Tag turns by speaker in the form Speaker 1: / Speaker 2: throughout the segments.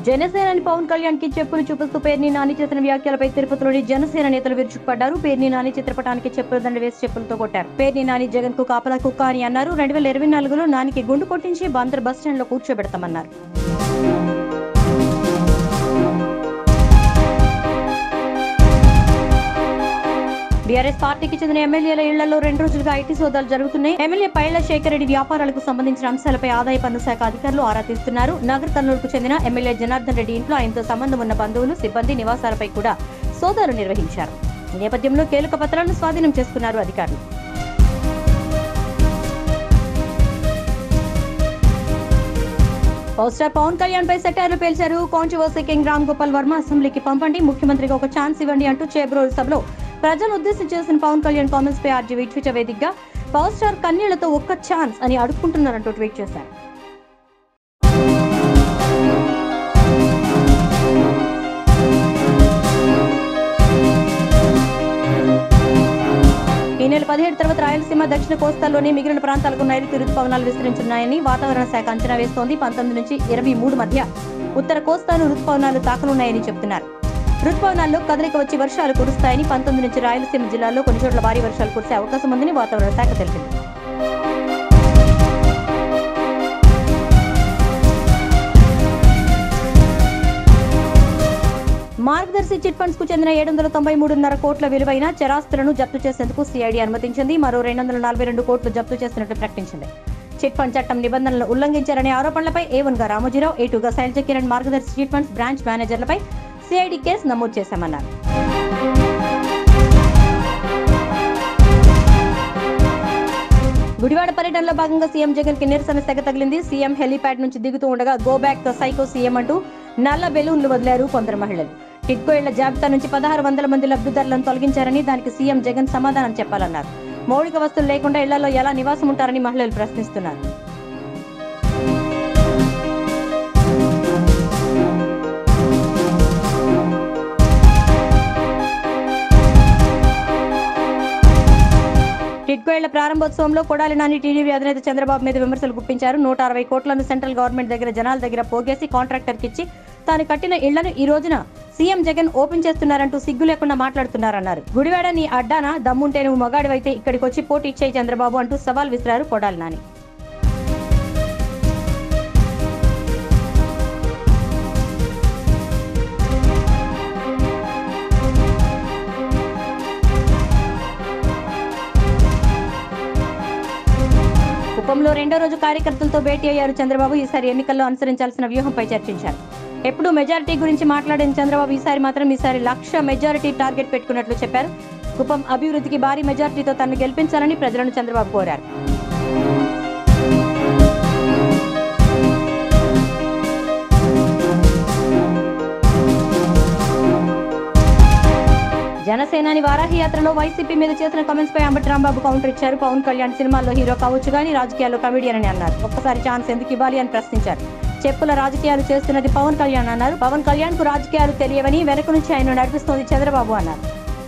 Speaker 1: జనసేనాని పవన్ కళ్యాణ్ కి చెప్పులు చూపిస్తూ పేర్ని నాని చేసిన వ్యాఖ్యలపై తిరుపతిలోని జనసేన నేతలు విరుచుకుపడ్డారు పేర్ని నాని చిత్రపటానికి చెప్పుల దండ వేసి చెప్పులతో కొట్టారు పేర్ని నాని జగన్ కు కాపలా కుక్క అని అన్నారు రెండు వేల ఇరవై నాలుగులో నానికి గుండు కొట్టించి బందర్ బస్ స్టాండ్ లో కూర్చోబెడతామన్నారు బీఆర్ఎస్ పార్టీకి చెందిన ఎమ్మెల్యేల ఇళ్లలో రెండు రోజులుగా ఐటీ సోదాలు జరుగుతున్నాయి ఎమ్మెల్యే పైళ్ల శేఖర్ రెడ్డి వ్యాపారాలకు సంబంధించిన అంశాలపై ఆదాయ పన్ను శాఖ అధికారులు ఆరా తీస్తున్నారు నగర్ కర్నూలుకు చెందిన ఎమ్మెల్యే జనార్దన్ రెడ్డి ఇంట్లో ఆయనతో సంబంధం ఉన్న బంధువులు సిబ్బంది నివాసాలపై కూడా సోదాలు నిర్వహించారు ఈ నేపథ్యంలో కీలక పత్రాలను స్వాధీనం చేసుకున్నారు అధికారులు పవర్ స్టార్ పవన్ కళ్యాణ్ పై సెటైర్లు పేల్చారు కాంట్రవర్సీ కింగ్ రామ్ గోపాల్ వర్మ అసెంబ్లీకి పంపండి ముఖ్యమంత్రిగా ఒక ఛాన్స్ ఇవ్వండి అంటూ చేబ్రోలు సభలో ప్రజలను ఉద్దేశించి చేసిన పవన్ కళ్యాణ్ కామెంట్స్ పై ఆర్జీవీ ట్విట్టర్ వేదికగా పవర్ స్టార్ కన్నీళ్లతో ఒక్క ఛాన్స్ అని అడుక్కుంటున్నారంటూ ట్వీట్ చేశారు ఈ నెల పదిహేడు తర్వాత రాయలసీమ దక్షిణ కోస్తాలోని మిగిలిన ప్రాంతాలకు నైరుతి రుతుపవనాలు విస్తరించున్నాయని వాతావరణ శాఖ అంచనా వేస్తోంది పంతొమ్మిది నుంచి ఇరవై మూడు మధ్య ఉత్తర కోస్తాను రుతుపవనాలు తాకనున్నాయని చెబుతున్నారు రుతుపవనాల్లో కదలిక వచ్చి వర్షాలు కురుస్తాయని పంతొమ్మిది నుంచి రాయలసీమ జిల్లాల్లో కొన్ని చోట్ల భారీ వర్షాలు కురిసే అవకాశం ఉందని వాతావరణ శాఖ తెలిపింది మార్గదర్శి చిట్ ఫండ్స్ కు చెందిన ఏడు వందల తొంభై మూడున్నర కోట్ల విలువైన చరాస్తులను జప్తు చేసేందుకు సిఐడి అనుమతించింది మరో రెండు వందల నలభై రెండు కోట్లు జప్తు చేసినట్లు ప్రకటించింది చిట్ ఫండ్ చట్టం నిబంధనలను ఉల్లంఘించారనే ఆరోపణలపై ఏ వన్ గా రామోజీరావు ఏ టూ గా Sailaja Kiran Margadarsi chit funds branch మేనేజర్లపై సిఐడి కేసు నమోదు చేశామన్నారు గుడివాడ పర్యటనలో భాగంగా సీఎం జగన్ కి నిరసన సెగ తగిలింది సీఎం హెలీప్యాడ్ నుంచి దిగుతూ ఉండగా గో బ్యాక్ సైకో సీఎం అంటూ నల్ల బెలూన్లు వదిలారు కొందరు మహిళలు టిడ్కో ఇళ్ల జాబితా నుంచి పదహారు వందల మంది లబ్ధిదారులను తొలగించారని దానికి సీఎం జగన్ సమాధానం చెప్పాలన్నారు మౌలిక వస్తువులు లేకుండా ఇళ్లలో ఎలా నివాసం ఉంటారని మహిళలు ప్రశ్నిస్తున్నారు టిడ్కో ఇళ్ల ప్రారంభోత్సవంలో కొడాలి నాని టీడీపీ అధినేత చంద్రబాబు మీద విమర్శలు గుప్పించారు నూట అరవై కోట్లను సెంట్రల్ గవర్నమెంట్ దగ్గర జనాల దగ్గర పోగేసి కాంట్రాక్టర్కి ఇచ్చి తాను కట్టిన ఇళ్లను ఈ రోజున సీఎం జగన్ ఓపెన్ చేస్తున్నారంటూ సిగ్గు లేకుండా మాట్లాడుతున్నారన్నారు గుడివాడ నీ అడ్డానా దమ్ముంటే నువ్వు మగాడివైతే ఇక్కడికి వచ్చి పోటీ ఇచ్చేయి చంద్రబాబు అంటూ సవాల్ విసిరారు కొడాలి నాని కుప్పంలో రెండో రోజు కార్యకర్తలతో భేటీ అయ్యారు చంద్రబాబు ఈసారి ఎన్నికల్లో అనుసరించాల్సిన వ్యూహంపై చర్చించారు ఎప్పుడు మెజారిటీ గురించి మాట్లాడిన చంద్రబాబు ఈసారి మాత్రం ఈసారి లక్ష మెజారిటీ టార్గెట్ పెట్టుకున్నట్లు చెప్పారు కుప్పం అభివృద్ధికి భారీ మెజారిటీతో తనను గెలిపించాలని ప్రజలను చంద్రబాబు కోరారు జనసేనాని వారాహి యాత్రలో వైసీపీ మీద చేసిన కామెంట్స్ పై అంబటి రాంబాబు కౌంటర్ ఇచ్చారు పవన్ కళ్యాణ్ సినిమాల్లో హీరో కావచ్చు కానీ రాజకీయాల్లో కమెడియన్ అని అన్నారు ఒక్కసారి ఛాన్స్ ఎందుకు ఇవ్వాలి అని ప్రశ్నించారు చెప్పుల రాజకీయాలు చేస్తున్నది పవన్ కళ్యాణ్ అన్నారు పవన్ కళ్యాణ్ కు రాజకీయాలు తెలియవని వెనక నుంచి ఆయన నడిపిస్తోంది చంద్రబాబు అన్నారు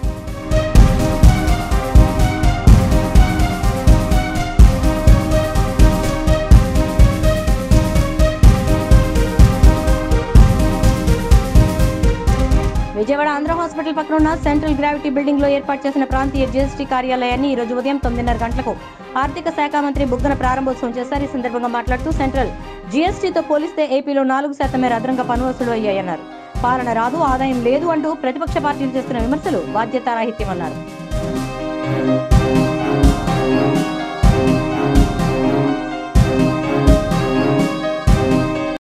Speaker 1: విజయవాడ ఆంధ్ర హాస్పిటల్ పక్కన ఉన్న సెంట్రల్ గ్రావిటీ బిల్డింగ్ లో ఏర్పాటు చేసిన ప్రాంతీయ జీఎస్టీ కార్యాలయాన్ని ఈ రోజు ఉదయం తొమ్మిదిన్నర గంటలకు ఆర్థిక శాఖ మంత్రి బుగ్గన ప్రారంభోత్సవం చేశారు ఈ సందర్భంగా మాట్లాడుతూ సెంట్రల్ జీఎస్టీతో పోలిస్తే ఏపీలో నాలుగు శాతం మేర అదనంగా పన్ను వసూలు అయ్యాయన్నారు పాలన రాదు ఆదాయం లేదు అంటూ ప్రతిపక్ష పార్టీలు చేస్తున్న విమర్శలు బాధ్యతారాహిత్యమన్నారు